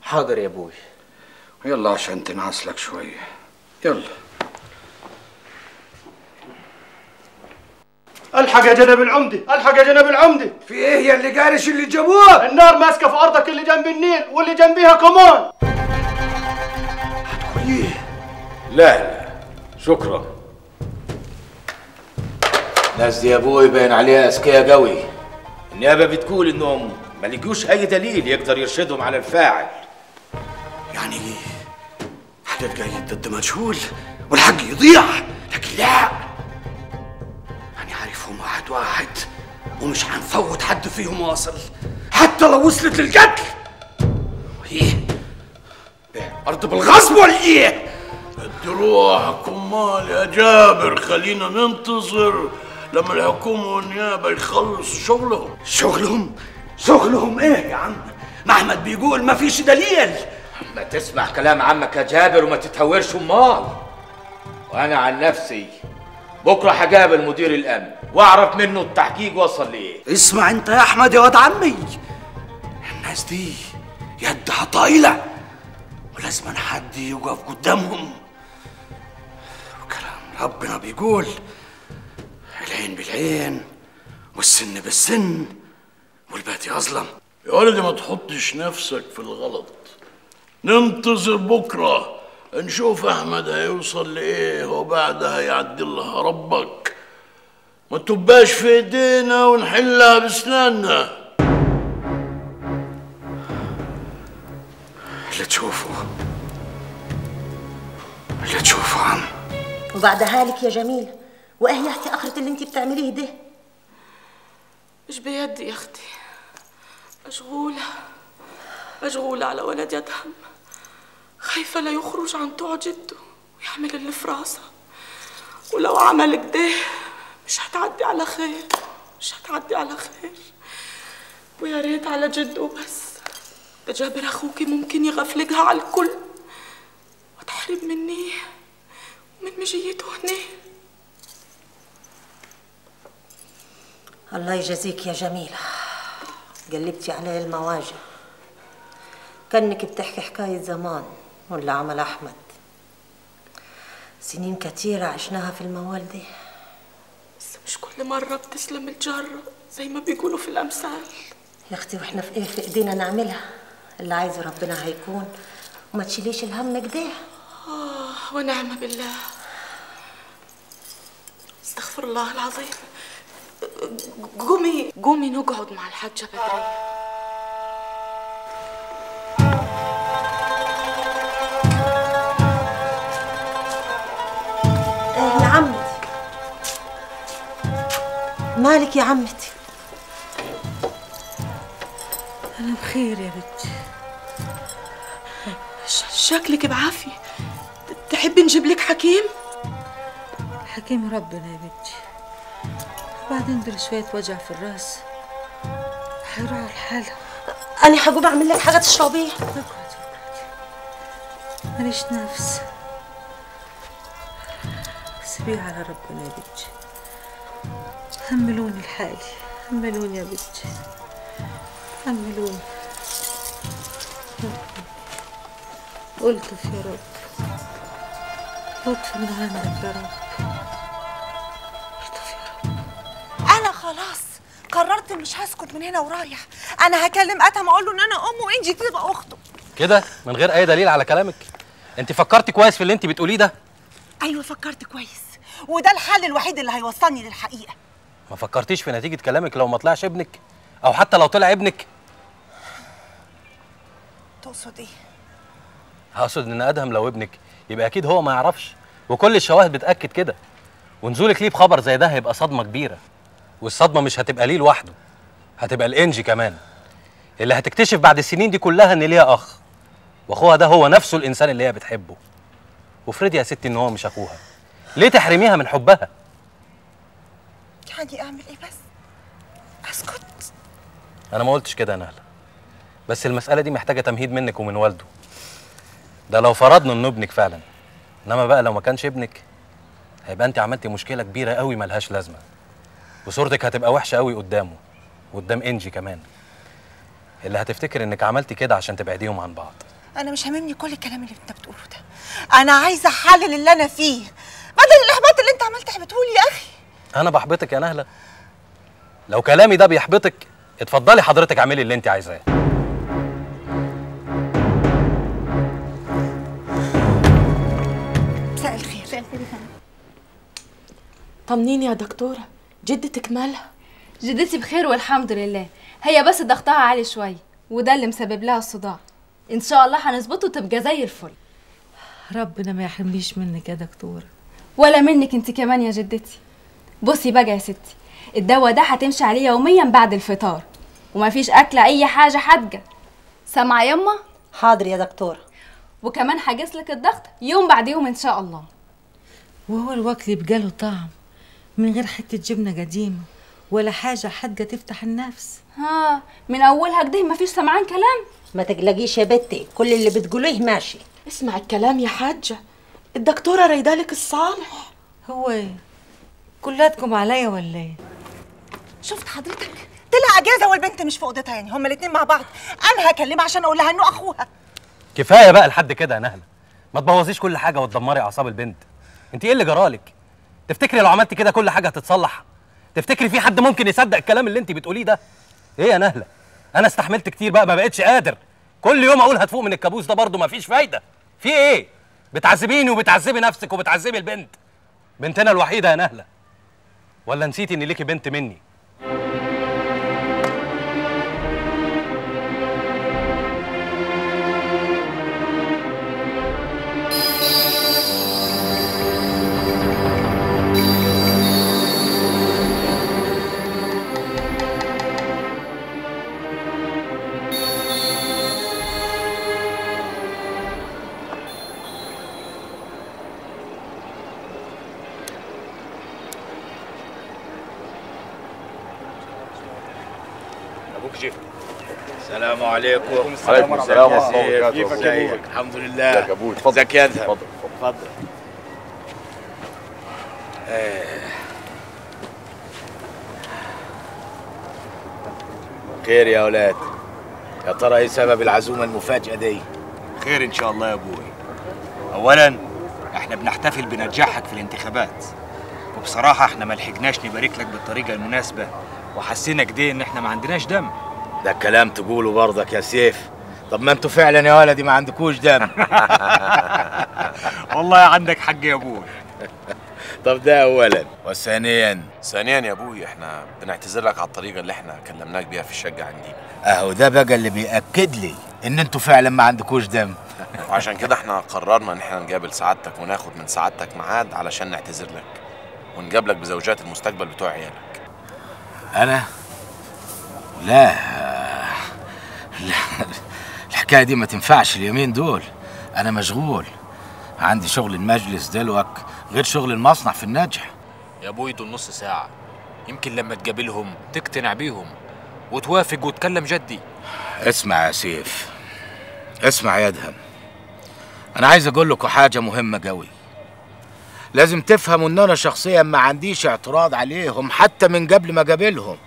حاضر يا ابوي يلا عشان تنعس لك شويه يلا الحق يا جنب العمدة الحق يا جنب العمدة في ايه يا اللي قارش اللي جابوه النار ماسكة في أرضك اللي جنب النيل واللي جنبيها كمان لا لا شكرا الناس دي يا ابوي باين عليها اذكياء قوي النيابه بتقول انهم ما لقيوش اي دليل يقدر يرشدهم على الفاعل يعني حدد جاي ضد مجهول والحق يضيع لكن لا أنا عارفهم واحد واحد ومش هنفوت حد فيهم واصل حتى لو وصلت للقتل ايه بيع الأرض بالغصب ولا ايه؟ تروح كمال يا جابر خلينا ننتظر لما الحكومة والنيابة يخلصوا شغلهم شغلهم شغلهم ايه يا عم؟ ما احمد بيقول ما فيش دليل ما تسمع كلام عمك يا جابر وما تتهورش امال وانا عن نفسي بكره هقابل مدير الامن واعرف منه التحقيق وصل لايه اسمع انت يا احمد يا واد عمي الناس دي يدها طايله ولازم حد يقف قدامهم وكلام ربنا بيقول العين بالعين والسن بالسن والبات يظلم يا ولدي ما تحطش نفسك في الغلط ننتظر بكرة نشوف أحمد هيوصل لإيه وبعدها يعدلها ربك ما تبقاش في ايدينا ونحلها بسناننا اللي تشوفه اللي تشوفه عم وبعدها لك يا جميل وايه يا اختي اخرة اللي انت بتعمليه ده مش بيدي يا اختي مشغولة مشغولة على ولد يدهم خايفة لا يخرج عن طوع جده ويعمل اللي في راسه ولو عمل كده مش هتعدي على خير مش هتعدي على خير ويا ريت على جده بس ده جابر اخوكي ممكن يغفلجها على الكل وتحرم مني ومن مجيته هنا الله يجازيك يا جميلة قلبتي علي المواجع كأنك بتحكي حكاية زمان واللي عمل أحمد سنين كتيرة عشناها في الموال دي بس مش كل مرة بتسلم الجرة زي ما بيقولوا في الأمثال يا أختي وإحنا في إيه في إيدينا نعملها اللي عايزه ربنا هيكون وما تشيليش الهم كده آه ونعم بالله استغفر الله العظيم قومي قومي نقعد مع الحاجة بدرية إيه يا عمتي مالك يا عمتي أنا بخير يا بنتي شكلك بعافية تحبي نجيب لك حكيم؟ حكيم ربنا يا بنتي وبعدين دول شوية وجع في الراس هيروحوا لحالهم أنا هقوم أعمل لك حاجة تشربيها اقعدي ماليش نفس سيبيها على ربنا يا بنتي هملوني لحالي هملوني يا بنتي هملوني ألطف يا رب لطف من عندك يا رب ألطف يا رب انا خلاص قررت مش هسكت من هنا ورايح انا هكلم اتم اقول له ان انا امه وانجي تبقى اخته كده من غير اي دليل على كلامك انت فكرتي كويس في اللي انت بتقوليه ده ايوه فكرت كويس وده الحل الوحيد اللي هيوصلني للحقيقه ما فكرتيش في نتيجه كلامك لو ما طلعش ابنك او حتى لو طلع ابنك تقصد ايه هقصد ان ادهم لو ابنك يبقى اكيد هو ما يعرفش وكل الشواهد بتاكد كده ونزولك ليه بخبر زي ده هيبقى صدمه كبيره والصدمه مش هتبقى ليه لوحده هتبقى الانجي كمان اللي هتكتشف بعد السنين دي كلها ان ليها اخ واخوها ده هو نفسه الانسان اللي هي بتحبه وافرضي يا ستي ان هو مش اخوها ليه تحرميها من حبها يعني اعمل ايه بس اسكت انا ما قلتش كده يا نهله بس المساله دي محتاجه تمهيد منك ومن والده ده لو فرضنا انه ابنك فعلا انما بقى لو ما كانش ابنك هيبقى انت عملتي مشكله كبيره قوي ملهاش لازمه وصورتك هتبقى وحشه قوي قدامه وقدام انجي كمان اللي هتفتكر انك عملتي كده عشان تبعديهم عن بعض انا مش هاممني كل الكلام اللي انت بتقوله ده انا عايزه احلل اللي انا فيه بدل الاحباط اللي انت عمال تحبطه لي يا اخي انا بحبطك يا نهله لو كلامي ده بيحبطك اتفضلي حضرتك اعملي اللي انت عايزاه مساء الخير طمنيني يا دكتورة جدتك مالها جدتي بخير والحمد لله هي بس ضغطها عالي شويه وده اللي مسبب لها الصداع ان شاء الله هنظبطه تبقى زي الفل ربنا ما يحرمنيش منك يا دكتورة ولا منك انت كمان يا جدتي بصي بقى يا ستي الدواء ده هتمشي عليه يوميا بعد الفطار ومفيش اكله اي حاجه حادقه سامعه يما حاضر يا دكتورة وكمان هجس لك الضغط يوم بعد يوم ان شاء الله وهو الوكل يبقى له طعم من غير حتة جبنة قديمة ولا حاجة حادقة تفتح النفس ها من اولها كده مفيش سمعان كلام ما تقلقيش يا بنتي كل اللي بتقوليه ماشي اسمع الكلام يا حاجة الدكتورة رايدالك الصالح هو ايه كلاتكم عليا ولا ايه شفت حضرتك طلع اجازه والبنت مش في اوضتها يعني هما الاتنين مع بعض انا هكلمها عشان اقول لها انه اخوها كفايه بقى لحد كده يا نهله ما تبوظيش كل حاجه وتدمري اعصاب البنت انت ايه اللي جرالك تفتكري لو عملتي كده كل حاجه هتتصلح تفتكري في حد ممكن يصدق الكلام اللي انت بتقوليه ده ايه يا نهله انا استحملت كتير بقى ما بقتش قادر كل يوم اقول هتفوق من الكابوس ده برضه مفيش فايده في ايه بتعذبيني وبتعذبي نفسك وبتعذبي البنت بنتنا الوحيده يا نهله ولا نسيتي ان ليكي بنت مني ابوك جه السلام عليكم عليكم السلام ورحمة الله يا وبركاته. سيف، كيفك يا أبوك؟ الحمد لله ازيك يا أبوي؟ اتفضل. ازيك يا ادهم اتفضل، اتفضل آه. خير يا اولاد يا ترى ايه سبب العزومه المفاجئه دي خير ان شاء الله يا ابوي اولا احنا بنحتفل بنجاحك في الانتخابات وبصراحه احنا ما لحقناش نبارك لك بالطريقه المناسبه وحسينا كده ان احنا ما عندناش دم ده كلام تقوله برضك يا سيف طب ما انتوا فعلا يا ولدي ما عندكوش دم والله عندك حق يا ابوي طب ده اولا وثانيا ثانيا يا ابوي احنا بنعتذر لك على الطريقه اللي احنا كلمناك بيها في الشقه عندنا اهو ده بقى اللي بيأكد لي ان انتوا فعلا ما عندكوش دم وعشان كده احنا قررنا ان احنا نقابل سعادتك وناخد من سعادتك ميعاد علشان نعتذر لك ونقابلك بزوجات المستقبل بتوع عيالك انا لا لا الحكايه دي ما تنفعش اليومين دول انا مشغول عندي شغل المجلس دلوك غير شغل المصنع في النجح يا ابوي دول نص ساعة يمكن لما تقابلهم تقتنع بيهم وتوافق وتكلم جدي اسمع يا سيف اسمع يا ادهم انا عايز اقول لكم حاجه مهمه قوي لازم تفهموا ان انا شخصيا ما عنديش اعتراض عليهم حتى من قبل ما اقابلهم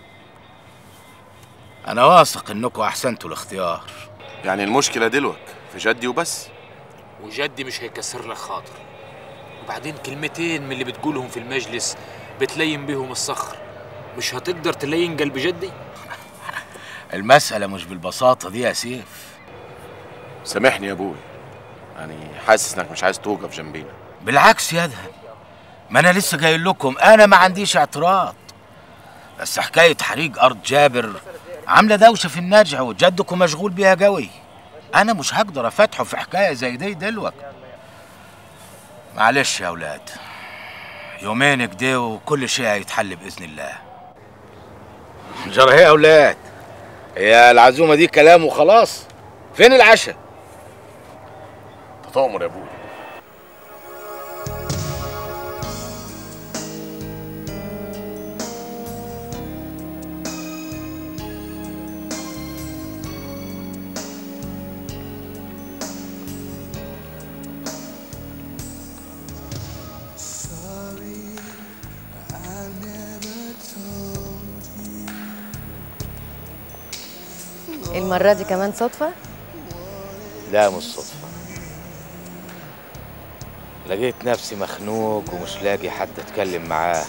انا واثق انكم احسنتوا الاختيار يعني المشكله دلوك في جدي وبس وجدي مش هيكسر لك خاطر وبعدين كلمتين من اللي بتقولهم في المجلس بتلين بيهم الصخر مش هتقدر تلين قلب جدي المساله مش بالبساطه دي يا سيف سامحني يا ابوي يعني حاسس انك مش عايز توقف جنبينا بالعكس يا ادهم ما انا لسه قايل لكم انا ما عنديش اعتراض بس حكايه حريق ارض جابر عامله دوشه في النجع وجدكم مشغول بيها قوي انا مش هقدر افتحه في حكايه زي دي دلوقتي معلش يا اولاد يومين كده وكل شيء هيتحل باذن الله جرى ايه يا اولاد هي العزومه دي كلام وخلاص فين العشاء تتأمر يا ابوي المرة دي كمان صدفة؟ لا مش صدفة لقيت نفسي مخنوق ومش لاقي حد اتكلم معاه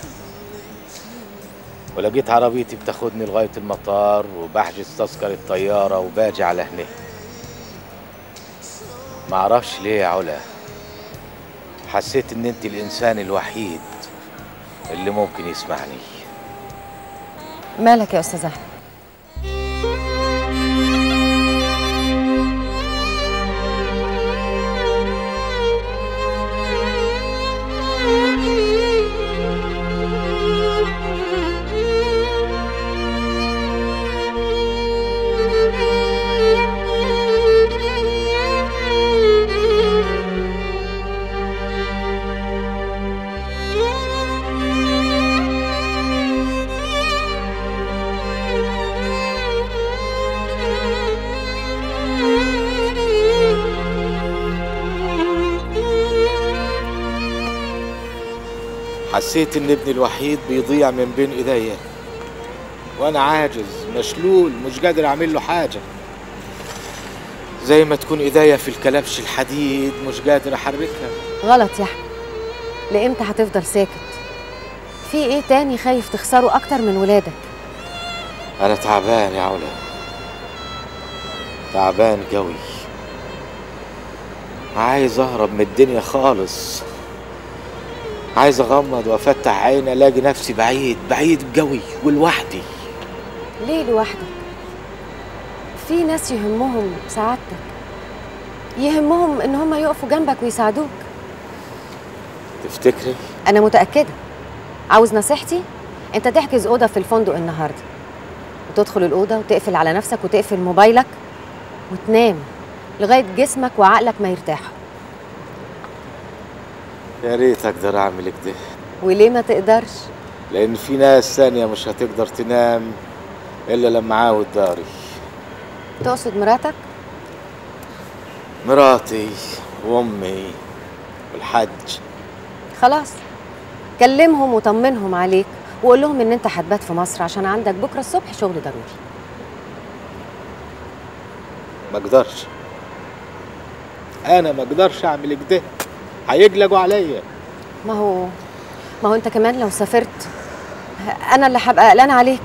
ولقيت عربيتي بتاخدني لغاية المطار وبحجز تذكرة طيارة وباجي على هنا معرفش ليه يا علا حسيت ان انت الانسان الوحيد اللي ممكن يسمعني مالك يا استاذ احمد حسيت ان ابني الوحيد بيضيع من بين ايديا وانا عاجز مشلول مش قادر اعمل له حاجه زي ما تكون ايديا في الكلبش الحديد مش قادر احركها غلط يا احمد لامتى هتفضل ساكت في ايه تاني خايف تخسره اكتر من ولادك انا تعبان يا علا تعبان قوي عايز اهرب من الدنيا خالص عايز اغمض وافتح عيني الاقي نفسي بعيد بعيد قوي ولوحدي ليه لوحدك في ناس يهمهم سعادتك يهمهم ان هم يقفوا جنبك ويساعدوك تفتكري انا متاكده عاوز نصيحتي انت تحجز اوضه في الفندق النهارده وتدخل الاوضه وتقفل على نفسك وتقفل موبايلك وتنام لغايه جسمك وعقلك ما يرتاحوا يا ريت اقدر اعمل كده وليه ما تقدرش لان في ناس ثانيه مش هتقدر تنام الا لما عاود داري تقصد مراتك مراتي وامي والحج خلاص كلمهم وطمنهم عليك وقول لهم ان انت هتبات في مصر عشان عندك بكره الصبح شغل ضروري ما اقدرش انا ما اقدرش اعمل كده هيجلجوا عليا ما هو ما هو انت كمان لو سافرت انا اللي هبقى قلقان عليك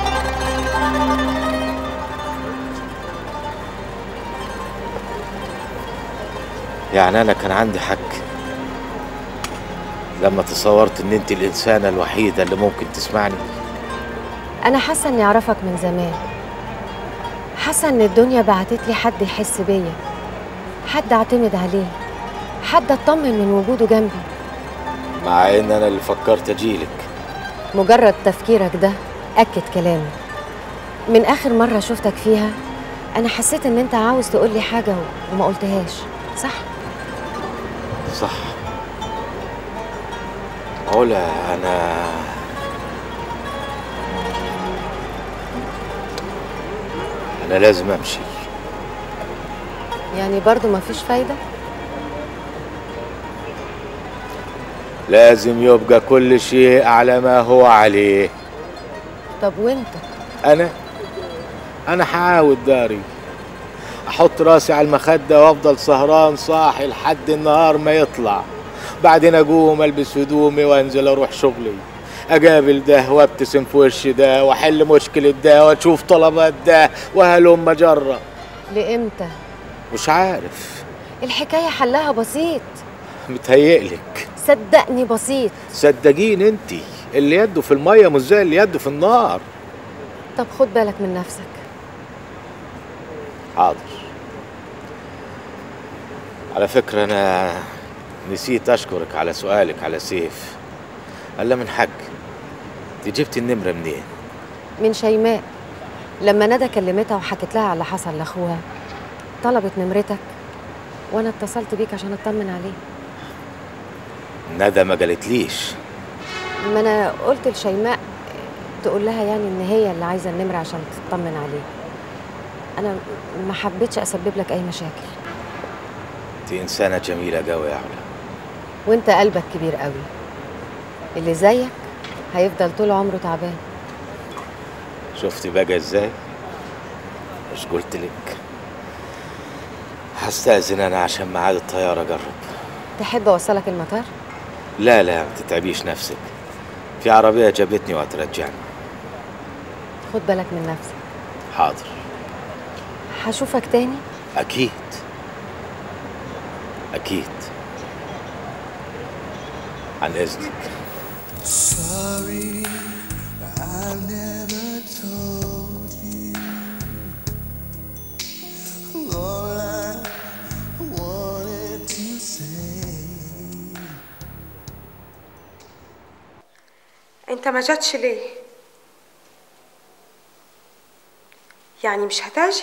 يعني انا كان عندي حق لما تصورت ان انت الانسانه الوحيده اللي ممكن تسمعني انا حاسه اني اعرفك من زمان حاسه ان الدنيا بعتت لي حد يحس بيا حد اعتمد عليه حد اطمن من وجوده جنبي مع ان انا اللي فكرت اجيلك مجرد تفكيرك ده اكد كلامي من اخر مره شفتك فيها انا حسيت ان انت عاوز تقول لي حاجه وما قلتهاش صح صح علا انا انا لازم امشي يعني برضو ما فيش فايده لازم يبقى كل شيء على ما هو عليه طب وانت انا انا هعاود داري احط راسي على المخده وافضل سهران صاحي لحد النهار ما يطلع بعدين اقوم البس هدومي وانزل اروح شغلي اقابل ده وابتسم في وش ده واحل مشكله ده واشوف طلبات ده وهلم جره لامتى مش عارف الحكايه حلها بسيط متهيئلك صدقني بسيط صدقيني انت اللي يده في الميه مش زي اللي يده في النار طب خد بالك من نفسك حاضر على فكرة أنا نسيت أشكرك على سؤالك على سيف قال من حق انت جبت النمرة منين؟ من شيماء لما ندى كلمتها وحكت لها على اللي حصل لاخوها طلبت نمرتك وانا اتصلت بيك عشان اطمن عليه ندى ما قالتليش ما انا قلت لشيماء تقول لها يعني ان هي اللي عايزه النمره عشان تطمن عليه انا ما حبيتش اسبب لك اي مشاكل انت إنسانة جميلة قوي يا علا وانت قلبك كبير قوي اللي زيك هيفضل طول عمره تعبان شفتي بقى ازاي؟ مش قلت لك هستأذن انا عشان ميعاد الطيارة اجرب تحب اوصلك المطار لا لا ما تتعبيش نفسك في عربية جابتني وهترجعني خد بالك من نفسك حاضر هشوفك تاني اكيد اكيد عن اذنك Sorry, I never told you all I wanted to say. انت ما جاتش ليه يعني مش هتاجي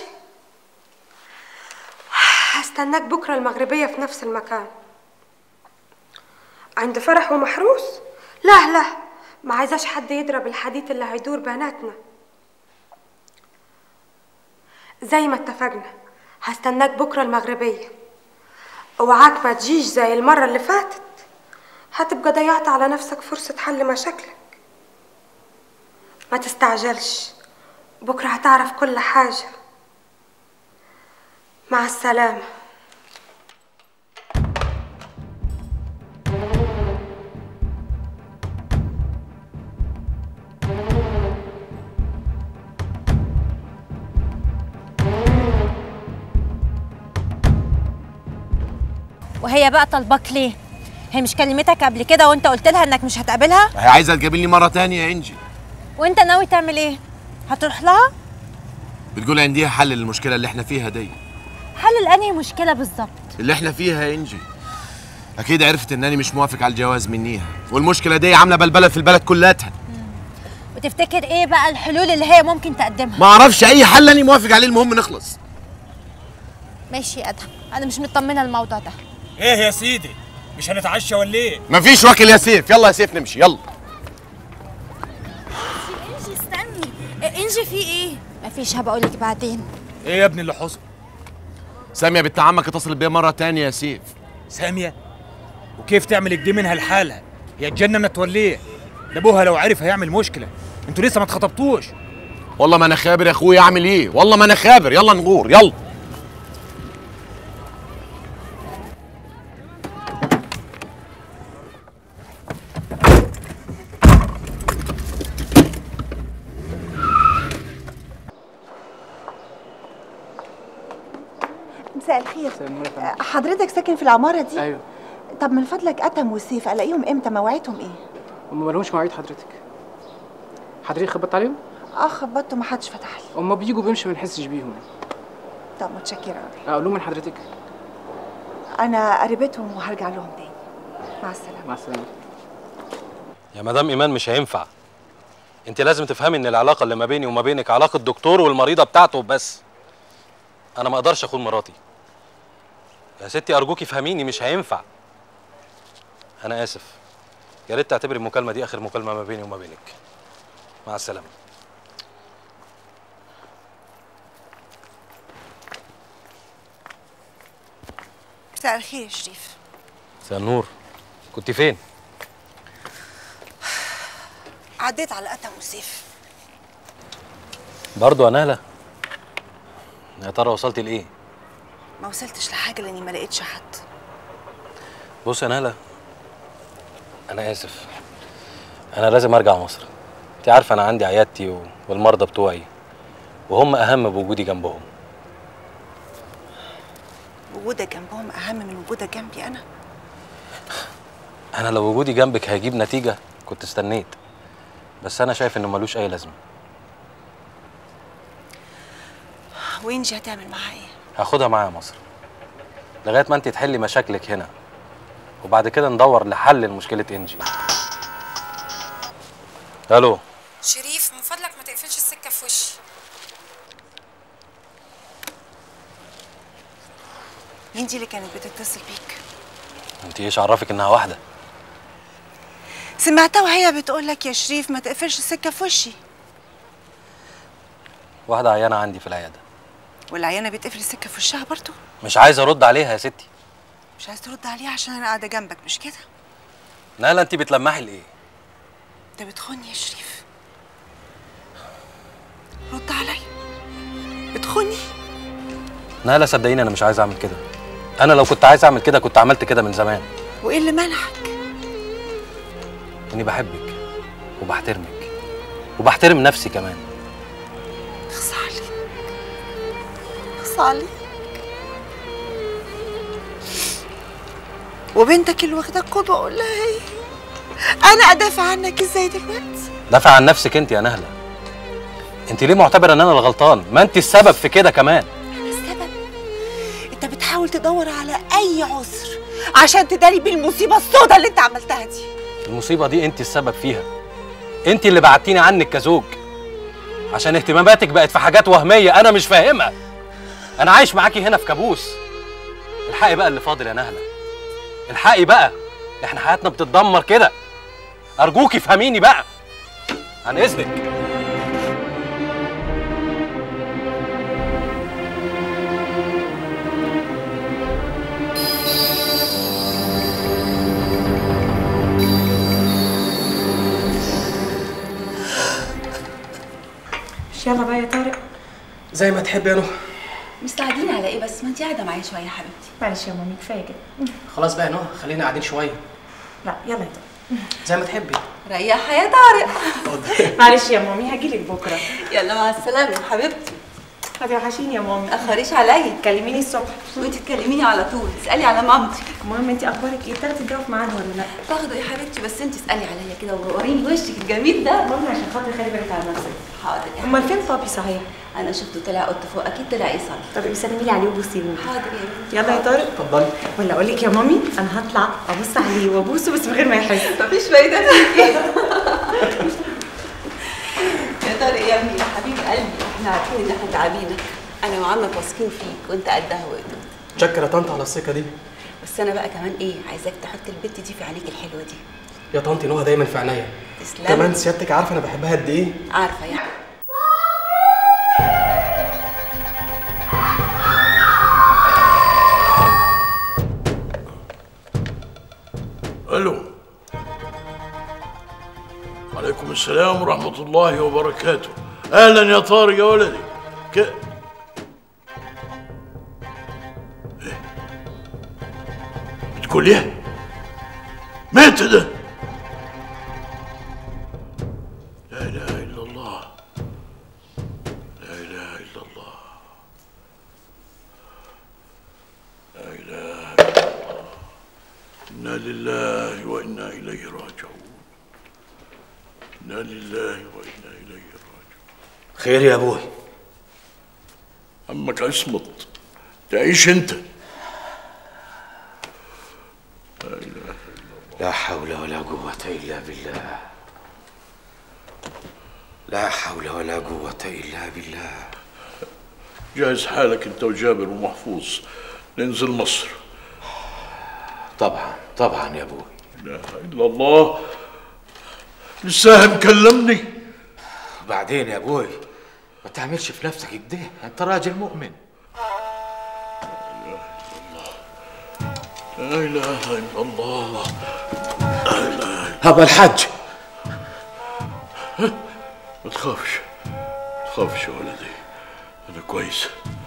هستناك بكره المغربيه في نفس المكان عند فرح ومحروس لا لا ما عايزاش حد يضرب الحديث اللي هيدور بيناتنا زي ما اتفقنا هستناك بكره المغربيه اوعاك ما تجيش زي المره اللي فاتت هتبقى ضيعت على نفسك فرصه حل مشاكلك ما تستعجلش بكرة هتعرف كل حاجة مع السلامة وهي بقى طالباك ليه هي مش كلمتك قبل كده وانت قلت لها انك مش هتقابلها هي عايزه تقابلني مره تانية يا انجي وانت ناوي تعمل ايه هتروح لها بتقول عنديها حل للمشكله اللي احنا فيها دي حل لانهي مشكله بالظبط اللي احنا فيها يا انجي اكيد عرفت انني مش موافق على الجواز منيها والمشكله دي عامله بلبله في البلد كلها وتفتكر ايه بقى الحلول اللي هي ممكن تقدمها ما اعرفش اي حل اني موافق عليه المهم نخلص ماشي يا ادهم انا مش مطمنه الموضوع ده ايه يا سيدي مش هنتعشى ولا ايه مفيش وكيل يا سيف يلا يا سيف نمشي يلا انجي استني انجي في ايه مفيش هبقولك بعدين ايه يا ابني اللي حصل ساميه بنت عمك اتصلت بيا مره تانية يا سيف ساميه وكيف تعمل كده منها لحالها هي اتجننت ولا ايه ده ابوها لو عرف هيعمل مشكله انتوا لسه ما اتخطبتوش والله ما انا خابر يا اخويا اعمل ايه والله ما انا خابر يلا نغور يلا مساء الخير حضرتك ساكن في العمارة دي؟ ايوه طب من فضلك أتم وسيف ألاقيهم إمتى مواعيدهم إيه؟ هم مالهمش مواعيد حضرتك حضرتك خبطت عليهم؟ آه خبطت ومحدش فتح لي هم بيجوا بيمشوا ما نحسش بيهم طب متشكرة أوي اقول لهم من حضرتك أنا قريبتهم وهرجع لهم تاني مع السلامة مع السلامه يا مدام ايمان مش هينفع انت لازم تفهمي ان العلاقه اللي ما بيني وما بينك علاقه دكتور والمريضه بتاعته بس انا ما اقدرش اخون مراتي يا ستي ارجوكي فهميني مش هينفع انا اسف يا ريت تعتبري المكالمه دي اخر مكالمه ما بيني وما بينك مع السلامه مساء الخير يا شريف مساء النور كنت فين عديت على أتم وسيف برضه يا نهله يا ترى وصلتي لايه ما وصلتش لحاجة لأني ما لقيتش حد بص يا نهله انا اسف انا لازم ارجع مصر انت عارفه انا عندي عيادتي و- والمرضى بتوعي وهم اهم بوجودي جنبهم وجودك جنبهم أهم من وجودك جنبي أنا انا لو وجودي جنبك هيجيب نتيجه كنت استنيت بس انا شايف انه ملوش اي لازمه وإنجي هتعمل معاها إيه؟ هاخدها معايا مصر لغايه ما انت تحلي مشاكلك هنا وبعد كده ندور لحل لمشكله انجي الو شريف من فضلك ما تقفلش السكه في وشي إنجي اللي كانت بتتصل بيك انت ايش عرفك انها واحده سمعتها وهي بتقول لك يا شريف ما تقفلش السكة في وشي واحده عيانه عندي في العياده والعيانة بتقفل السكة في وشها برضو مش عايز ارد عليها يا ستي مش عايز ترد عليها عشان أنا قاعدة جنبك مش كده؟ نالا انت بتلمحي لايه أنت بتخوني يا شريف رد عليا بتخوني نهله صدقيني انا مش عايز اعمل كده انا لو كنت عايز اعمل كده كنت عملت كده من زمان وايه اللي منعك اني بحبك وبحترمك وبحترم نفسي كمان اخص عليك اخص عليك وبنتك اللي واخداك قدوه اقول لها ايه انا ادافع عنك ازاي دلوقتي دافع عن نفسك انت يا نهله انت ليه معتبره ان انا الغلطان ما انت السبب في كده كمان السبب انت بتحاول تدور على اي عذر عشان تداري بالمصيبه السوداء اللي انت عملتها دي المصيبه دي انت السبب فيها انت اللي بعدتيني عنك كزوج عشان اهتماماتك بقت في حاجات وهميه انا مش فاهمها انا عايش معاكي هنا في كابوس الحقي بقى اللي فاضل يا نهله الحقي بقى احنا حياتنا بتتدمر كده ارجوكي فهميني بقى عن اذنك مش يلا بقى يا طارق زي ما تحب يا نهى مستعجلين على ايه بس ما انت قاعده معايا شويه يا حبيبتي معلش يا مامي كفايه كده خلاص بقى يا نهى خلينا قاعدين شويه لا يلا يا طارق زي ما تحبي ريحها يا طارق معلش يا مامي هجيلك بكره يلا مع السلامه يا حبيبتي هتوحشيني يا مامي تاخريش عليا كلميني الصبح وانت تكلميني على طول اسالي على مامتي المهم انت اخبارك ايه بتاخدي الجو في ميعاد ولا لا باخده يا حبيبتي بس انت اسالي عليا كده ووريني وشك الجميل ده مامي عشان خاطري خلي بالك على نفسك حاضر يا امال فين بابي صحيح انا شفته طلع قط فوق اكيد طلع يصلي طب ابقي سلمي لي عليه وبوسي له حاضر يا بنتي يلا يا طارق اتفضلي ولا اقول لك يا مامي انا هطلع ابص عليه وابوسه بس من غير ما يحس مفيش فايده فيكي يا طارق يا ابني يا حبيب قلبي احنا عارفين ان احنا تعبينك انا وعمك واثقين فيك وانت قدها وقدها شكر يا طنط على الثقه دي بس انا بقى كمان ايه عايزاك تحط البت دي في عينيك الحلوه دي يا طنط نهى دايما في عينيا تسلم كمان سيادتك عارفه انا بحبها قد ايه عارفه يعني الو عليكم السلام ورحمة الله وبركاته أهلا يا طارق يا ولدي ك... إيه؟ بتقول ايه؟ مات ده؟ لا إله إلا الله لا إله إلا الله لا إله إلا الله إنا لله وإنا إليه راجعون إنا لله وإنا إليه راجعون خير يا ابوي عمك اصمت تعيش انت لا إله لا حول ولا قوة إلا بالله لا حول ولا قوة إلا بالله جهز حالك انت وجابر ومحفوظ ننزل مصر طبعا طبعا يا ابوي لا اله الا الله لسه مكلمني بعدين يا ابوي ما تعملش في نفسك كده انت راجل مؤمن لا اله الا الله لا اله إلا- هبا الحج ما تخافش ما تخافش يا ولدي انا كويس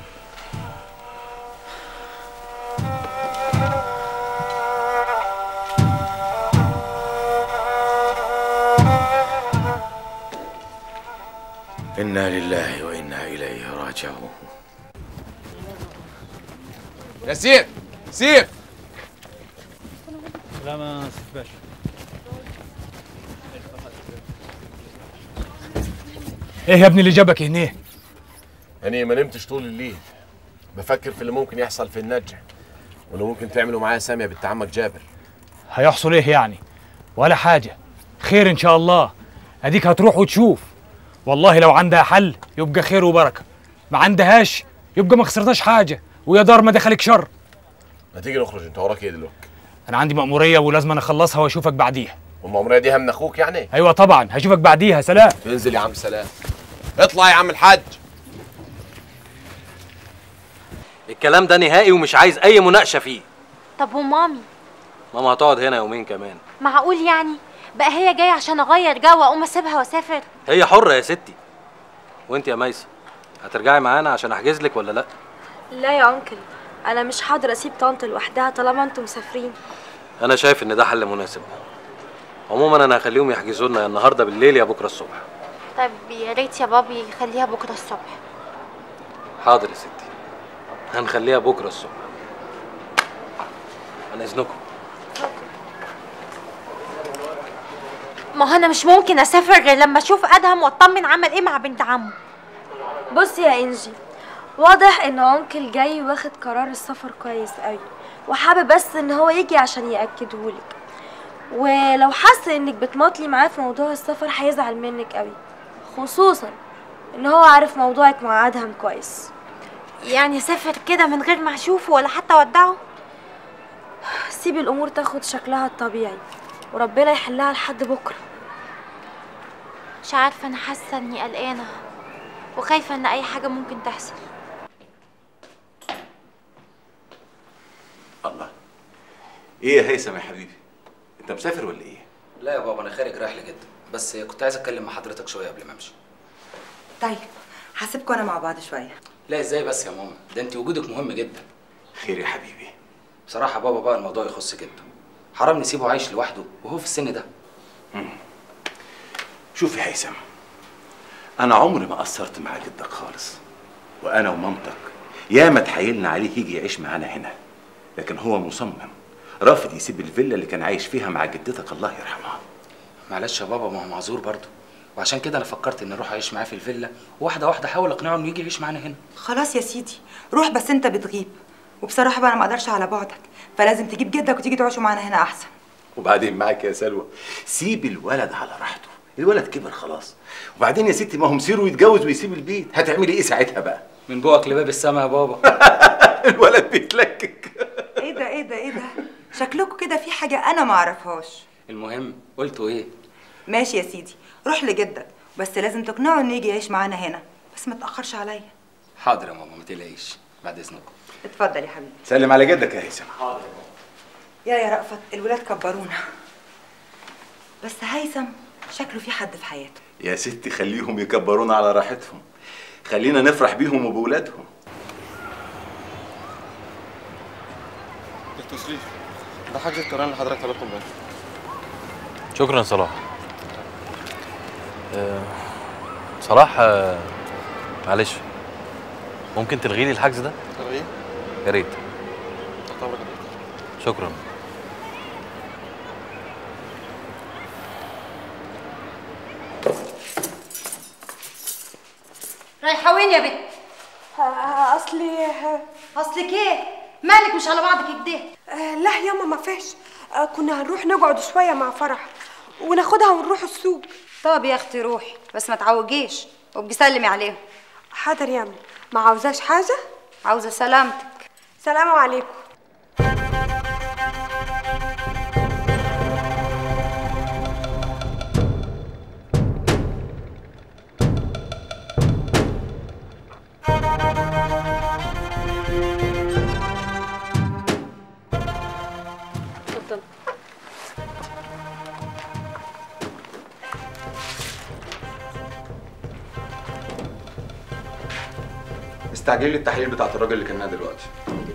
إنا لله وإنا إليه راجعون يا سيف سيف سلامة يا سيف باشا ايه يا ابني اللي جابك هنا أنا ما نمتش طول الليل بفكر في اللي ممكن يحصل في النجع واللي ممكن تعمله معايا سامية بنت عمك جابر هيحصل ايه يعني ولا حاجة خير ان شاء الله اديك هتروح وتشوف والله لو عندها حل يبقى خير وبركة ما عندهاش يبقى ما خسرتش حاجة ويا دار ما دخلك شر ما تيجي نخرج انت وراك ايه دلوقتي انا عندي مأمورية ولازم أنا اخلصها واشوفك بعديها والمأمورية دي هم اخوك يعني ايوه طبعا هشوفك بعديها سلام انزل يا عم سلام اطلع يا عم الحاج الكلام ده نهائي ومش عايز اي مناقشه فيه طب ومامي ماما هتقعد هنا يومين كمان معقول يعني بقى هي جايه عشان اغير جو واقوم اسيبها واسافر هي حره يا ستي وانت يا ميسه هترجعي معانا عشان احجز لك ولا لا لا يا انكل انا مش حاضر اسيب طنط لوحدها طالما انتم مسافرين انا شايف ان ده حل مناسب عموما انا هخليهم يحجزوا لنا يا النهارده بالليل يا بكره الصبح طب يا ريت يا بابي خليها بكره الصبح حاضر يا ستي هنخليها بكره الصبح عن اذنكم ما هو انا مش ممكن اسافر غير لما اشوف ادهم واطمن عمل ايه مع بنت عمه بصي يا انجي واضح ان انكل جاي واخد قرار السفر كويس قوي وحابب بس ان هو يجي عشان ياكدهولك ولو حس انك بتماطلي معاه في موضوع السفر هيزعل منك قوي خصوصا ان هو عارف موضوعك مع ادهم كويس يعني اسافر كده من غير ما اشوفه ولا حتى اودعه سيبي الامور تاخد شكلها الطبيعي وربنا يحلها لحد بكره مش عارفه انا حاسه اني قلقانه وخايفه ان اي حاجه ممكن تحصل الله ايه يا هيثم يا حبيبي انت مسافر ولا ايه لا يا بابا انا خارج رايح لجده بس كنت عايز اتكلم مع حضرتك شويه قبل ما امشي طيب هسيبكم انا مع بعض شويه لا ازاي بس يا ماما ده انت وجودك مهم جدا خير يا حبيبي بصراحه بابا بقى الموضوع يخص جده حرام نسيبه عايش لوحده وهو في السن ده شوف يا هيثم انا عمري ما قصرت مع جدك خالص وانا ومامتك ياما اتحايلنا عليه يجي يعيش معانا هنا لكن هو مصمم رافض يسيب الفيلا اللي كان عايش فيها مع جدتك الله يرحمها معلش يا بابا ما هو معذور برضه وعشان كده انا فكرت اني اروح اعيش معاه في الفيلا واحده واحده احاول اقنعه انه يجي يعيش معانا هنا خلاص يا سيدي روح بس انت بتغيب وبصراحه بقى انا ما اقدرش على بعدك فلازم تجيب جدك وتيجي تعيشوا معانا هنا احسن وبعدين معاك يا سلوى سيب الولد على راحته الولد كبر خلاص وبعدين يا ستي ما هو مصيره يتجوز ويسيب البيت هتعملي ايه ساعتها بقى من بوقك لباب السما يا بابا الولد بيتلكك ايه ده ايه ده ايه ده شكلكم كده في حاجه انا ما اعرفهاش المهم قلتوا ايه ماشي يا سيدي روح لجدك بس لازم تقنعه انه يجي يعيش معانا هنا بس ما تاخرش عليا حاضر يا ماما ما تقلقيش بعد اذنكم اتفضل يا حبيبي سلم على جدك يا هيثم حاضر يا يا رأفت الولاد كبرونا بس هيثم شكله في حد في حياته يا ستي خليهم يكبرونا على راحتهم خلينا نفرح بيهم وبولادهم التصريف ده حجز الطيران اللي حضرتك طلبته امبارح شكرا صلاح آه، صلاح آه، معلش ممكن تلغي لي الحجز ده تلغيه؟ يا ريت تحت امرك يا دكتور. شكرا رايحه وين يا بنت اصلي اصلك ايه مالك مش على بعضك كده آه لا ياما ما فيش آه كنا هنروح نقعد شويه مع فرح وناخدها ونروح السوق طب يا اختي روحي بس ما تعوجيش وابقي سلمي عليهم حاضر ياما ما عاوزاش حاجه عاوزه سلامتك سلام عليكم اتفضل استعجل لي التحليل بتاعت الراجل اللي كان دلوقتي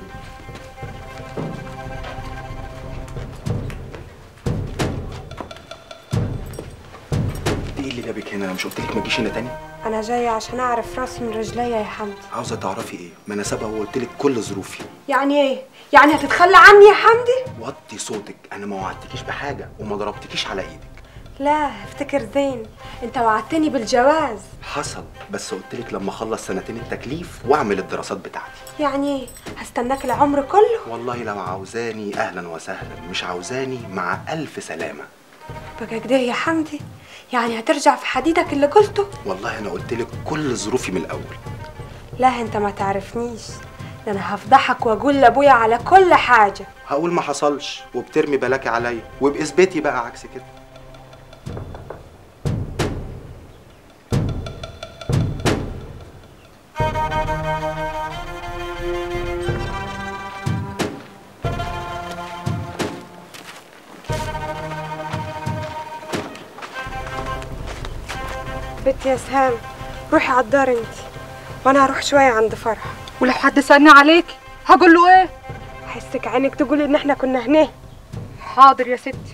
ايه اللي جابك هنا انا مش قلت لك ما تجيش هنا تاني انا جايه عشان اعرف راسي من رجليا يا حمدي عاوزه تعرفي ايه ما انا سابقه وقلت لك كل ظروفي يعني ايه يعني هتتخلى عني يا حمدي وطي صوتك انا ما وعدتكيش بحاجه وما ضربتكيش على ايدك لا افتكر زين انت وعدتني بالجواز حصل بس قلت لك لما اخلص سنتين التكليف واعمل الدراسات بتاعتي يعني ايه هستناك العمر كله والله لو عاوزاني اهلا وسهلا مش عاوزاني مع الف سلامه بقى كده يا حمدي يعني هترجع في حديدك اللي قلته والله انا قلت لك كل ظروفي من الاول لا انت ما تعرفنيش ده انا هفضحك واقول لابويا على كل حاجه هقول ما حصلش وبترمي بلاكي عليا وباثباتي بقى عكس كده بنتي يا سهام روحي على الدار انت وانا هروح شويه عند فرح ولو حد سألني عليك هقول له ايه حسك عينك تقول ان احنا كنا هنا حاضر يا ستي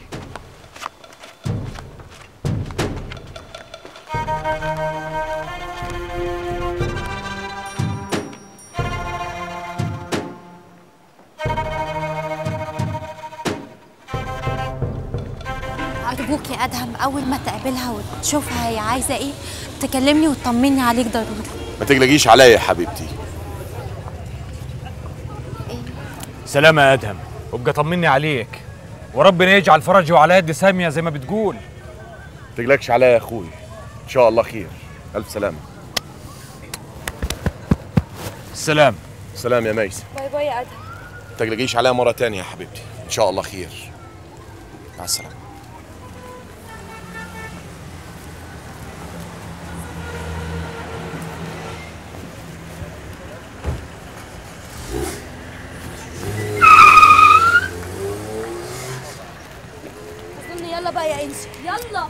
أرجوك يا أدهم أول ما تقابلها وتشوفها هي عايزة إيه تكلمني وتطمني عليك ضروري ما تقلقيش عليا يا حبيبتي سلام يا ادهم وابقى طمني عليك وربنا يجعل فرجه على يد ساميه زي ما بتقول ما تقلقش عليا يا اخوي ان شاء الله خير الف سلامه سلام سلام يا ميس باي باي يا ادهم ما تقلقيش عليا مره تانية يا حبيبتي ان شاء الله خير مع السلامه أظن يلا بقى يا إنسي يلا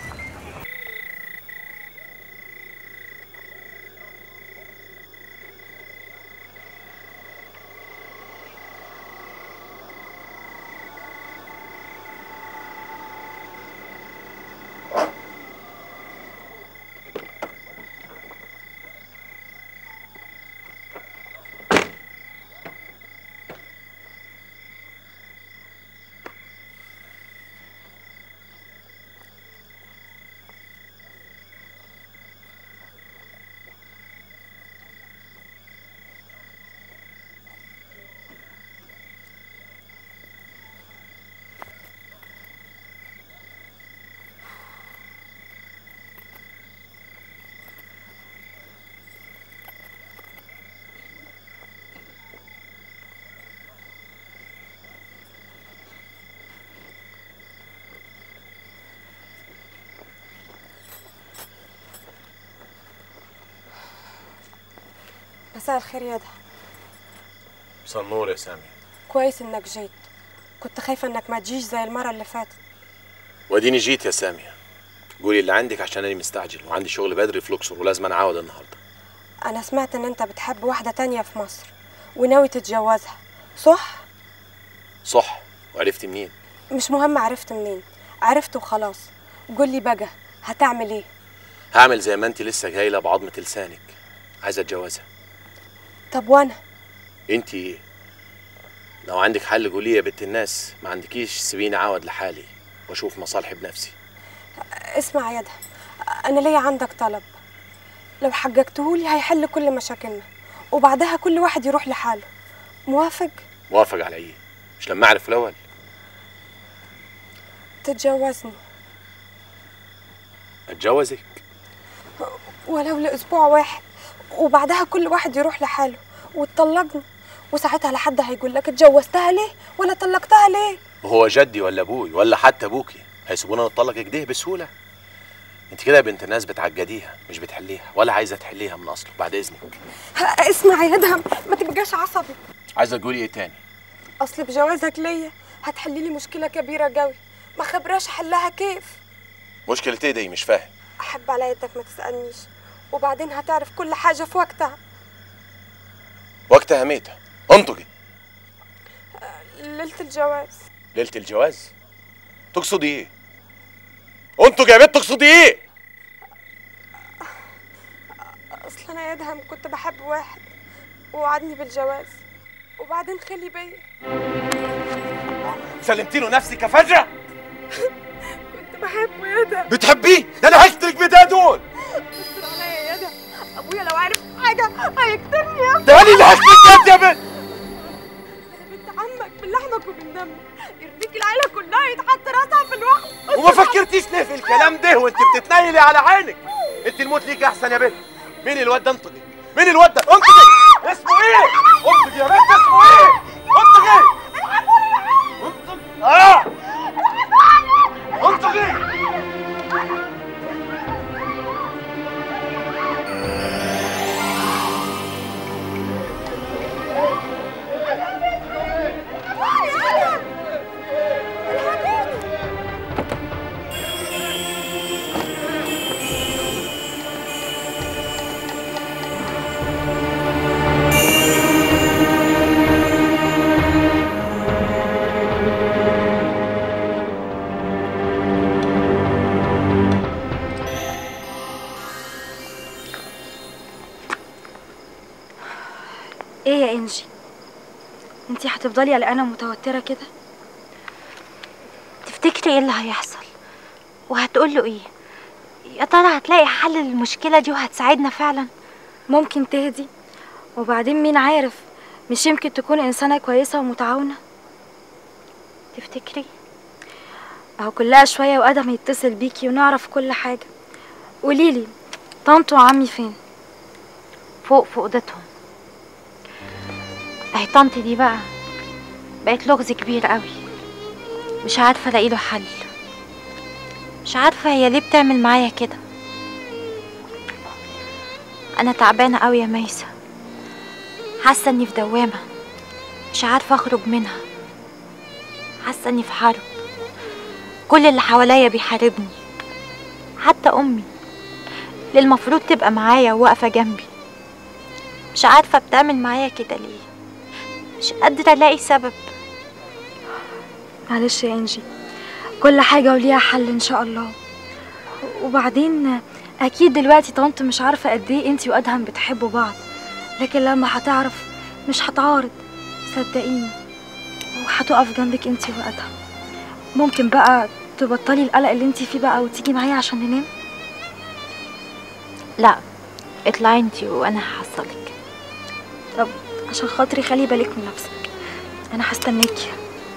مساء الخير يا ادهم مساء النور يا سامي كويس انك جيت كنت خايفه انك ما تجيش زي المره اللي فاتت واديني جيت يا سامية قولي اللي عندك عشان انا مستعجل وعندي شغل بدري في لوكسور ولازم انا اعود النهارده انا سمعت ان انت بتحب واحده تانية في مصر وناوي تتجوزها صح صح وعرفتي منين مش مهم عرفت منين عرفت وخلاص قول لي بقى هتعمل ايه هعمل زي ما انت لسه جايله بعظمه لسانك عايزه اتجوزها طب وانا انت ايه لو عندك حل قولي يا بنت الناس ما عندكيش سيبيني اعود لحالي واشوف مصالحي بنفسي اسمع يا ادهم انا ليا عندك طلب لو حققتهولي هيحل كل مشاكلنا وبعدها كل واحد يروح لحاله موافق موافق على ايه مش لما اعرف الاول تتجوزني اتجوزك ولو لاسبوع واحد وبعدها كل واحد يروح لحاله وتطلقني وساعتها لا حد هيقول لك اتجوزتها ليه ولا طلقتها ليه وهو جدي ولا ابوي ولا حتى ابوكي هيسيبونا نطلق كده بسهوله انت كده يا بنت الناس بتعجديها مش بتحليها ولا عايزه تحليها من اصله بعد اذنك ها، اسمع يا ادهم ما تبقاش عصبي عايزه تقولي ايه تاني اصل بجوازك ليا هتحلي لي مشكله كبيره قوي ما خبراش حلها كيف مشكلة ايه دي مش فاهم احب على يدك ما تسالنيش وبعدين هتعرف كل حاجه في وقتها وقتها ميتة انطقي ليله الجواز ليلة الجواز تقصدي ايه انطقي يا بنت تقصدي ايه اصل انا يا ادهم كنت بحب واحد ووعدني بالجواز وبعدين خلي بيا سلمتي له نفسك يا فجرة كنت بحبه يا ادهم بتحبيه ده انا هشترك بده دول استر عليا يا ادهم ابويا لو عرف حاجه هيقتلني ده انا اللي هشترك يا بنت بنت عمك من لحمك ومن دمك يرضيك العيله كلها يتحط راسها في الوقت وما فكرتيش ليه في الكلام ده وانت بتتنيلي على عينك انت الموت ليك احسن يا بنت مين الواد ده انطقي مين الواد ده انطقي اسمه ايه انطقي يا بنت اسمه ايه انطقي انطقي اه انطقي ايه يا انجي انتي هتفضلي قلقانه متوتره كده تفتكري ايه اللي هيحصل وهتقول له ايه يا ترى هتلاقي حل للمشكله دي وهتساعدنا فعلا ممكن تهدي وبعدين مين عارف مش يمكن تكون انسانه كويسه ومتعاونه تفتكري اهو كلها شويه وادم يتصل بيكي ونعرف كل حاجه قوليلي طنط وعمي فين فوق في اوضتهم اهي طنط دي بقى بقت لغز كبير قوي مش عارفه الاقي له حل مش عارفه هي ليه بتعمل معايا كده انا تعبانه قوي يا ميسة حاسه اني في دوامه مش عارفه اخرج منها حاسه اني في حرب كل اللي حواليا بيحاربني حتى امي اللي المفروض تبقى معايا وواقفه جنبي مش عارفه بتعمل معايا كده ليه مش قادره الاقي سبب معلش يا انجي كل حاجه وليها حل ان شاء الله وبعدين اكيد دلوقتي طنط مش عارفه قد ايه انتي وادهم بتحبوا بعض لكن لما هتعرف مش هتعارض صدقيني وهتقف جنبك انتي وادهم ممكن بقى تبطلي القلق اللي انتي فيه بقى وتيجي معايا عشان ننام لا اطلعي انتي وانا هحصلك طب عشان خاطري خلي بالك من نفسك انا هستناكي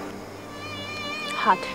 حاضر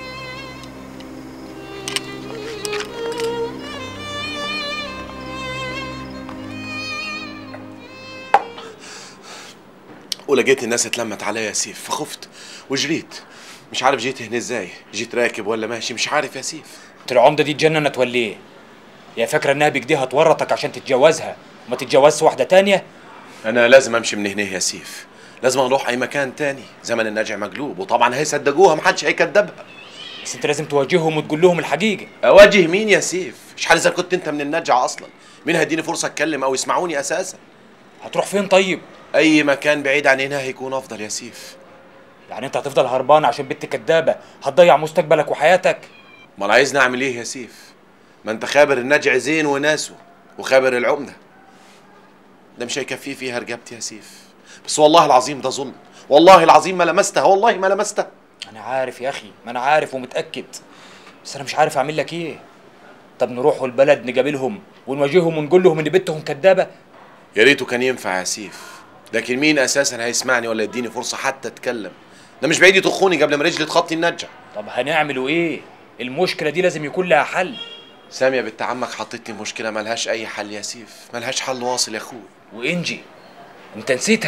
ولقيت الناس اتلمت عليا يا سيف فخفت وجريت مش عارف جيت هنا ازاي جيت راكب ولا ماشي مش عارف يا سيف العمده دي اتجننت ولا ايه؟ يا فاكره انها بجديها هتورطك عشان تتجوزها وما تتجوزش واحده تانية؟ انا لازم امشي من هنا يا سيف لازم اروح اي مكان تاني زمن النجع مقلوب وطبعا هيصدقوها محدش هيكدبها بس انت لازم تواجههم وتقول لهم الحقيقه اواجه مين يا سيف شحال اذا كنت انت من النجع اصلا مين هيديني فرصه اتكلم او يسمعوني اساسا هتروح فين طيب اي مكان بعيد عن هنا هيكون افضل يا سيف يعني انت هتفضل هربان عشان بنت كدابه هتضيع مستقبلك وحياتك امال عايزني اعمل ايه يا سيف ما انت خابر النجع زين وناسه وخابر العمده ده مش هيكفيه فيها رقبتي يا سيف بس والله العظيم ده ظلم والله العظيم ما لمستها والله ما لمستها انا عارف يا اخي ما انا عارف ومتاكد بس انا مش عارف اعمل لك ايه طب نروحوا البلد نقابلهم ونواجههم ونقول لهم ان بنتهم كدابه يا ريته كان ينفع يا سيف لكن مين اساسا هيسمعني ولا يديني فرصه حتى اتكلم ده مش بعيد يطخوني قبل ما رجلي تخطي النجع طب هنعملوا ايه المشكله دي لازم يكون لها حل سامية بنت عمك حطتني مشكله ملهاش اي حل يا سيف ملهاش حل واصل يا اخوي وانجي انت نسيت